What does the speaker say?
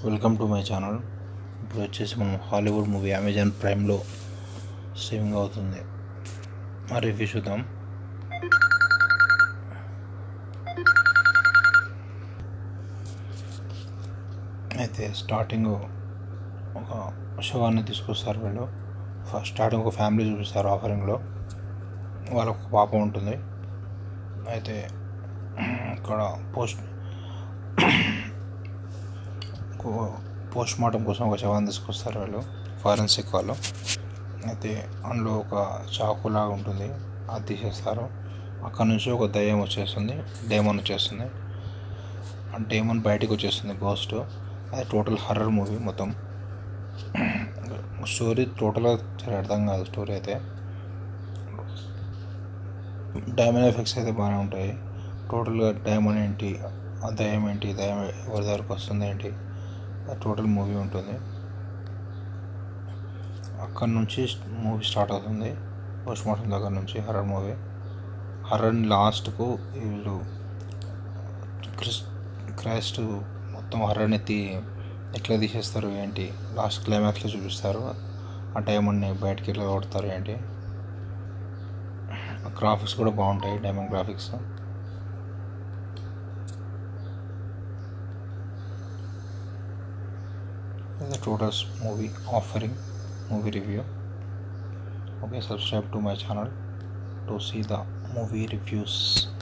welcome to my channel ఇప్పుడు వచ్చేసి మనం హాలీవుడ్ మూవీ అమెజాన్ ప్రైమ్లో స్ట్రీమింగ్ అవుతుంది ఆ రివ్యూ చూద్దాం అయితే స్టార్టింగ్ ఒక శవాన్ని తీసుకొస్తారు వీళ్ళు ఫస్ట్ స్టార్టింగ్ ఒక ఫ్యామిలీ చూపిస్తారు ఆఫరింగ్లో వాళ్ళకు ఒక పాప ఉంటుంది అయితే ఇక్కడ పోస్ట్ పోస్ట్ మార్టం కోసం ఒక శవాన్ని తీసుకొస్తారు వాళ్ళు ఫారెన్సిక్ వాళ్ళు అయితే అందులో ఒక చాకులాగా ఉంటుంది అది తీసేస్తారు అక్కడ నుంచి ఒక దయ్యం వచ్చేస్తుంది డేమన్ వచ్చేస్తుంది ఆ డేమన్ బయటికి వచ్చేస్తుంది గోస్ట్ అది టోటల్ హర్రర్ మూవీ మొత్తం స్టోరీ టోటల్గా చాలా అర్థం కాదు స్టోరీ అయితే డైమండ్ ఎఫెక్ట్స్ అయితే బాగానే ఉంటాయి టోటల్గా డైమండ్ ఏంటి ఆ దయ్యం ఏంటి దయ్యం ఎవరి దగ్గరకు వస్తుంది ఏంటి టోటల్ మూవీ ఉంటుంది అక్కడ నుంచి మూవీ స్టార్ట్ అవుతుంది పోస్ట్ మార్టం దగ్గర నుంచి హర్రర్ మూవీ హర్రర్ లాస్ట్కు వీళ్ళు క్రిస్ క్రైస్ట్ మొత్తం హర్రర్ని ఎత్తి ఎట్లా తీసేస్తారు ఏంటి లాస్ట్ క్లైమాక్స్లో చూపిస్తారు ఆ డైమండ్ని బయటకి ఎట్లా కొడతారు ఏంటి గ్రాఫిక్స్ కూడా బాగుంటాయి diamond graphics the total movie offering movie review okay subscribe to my channel to see the movie reviews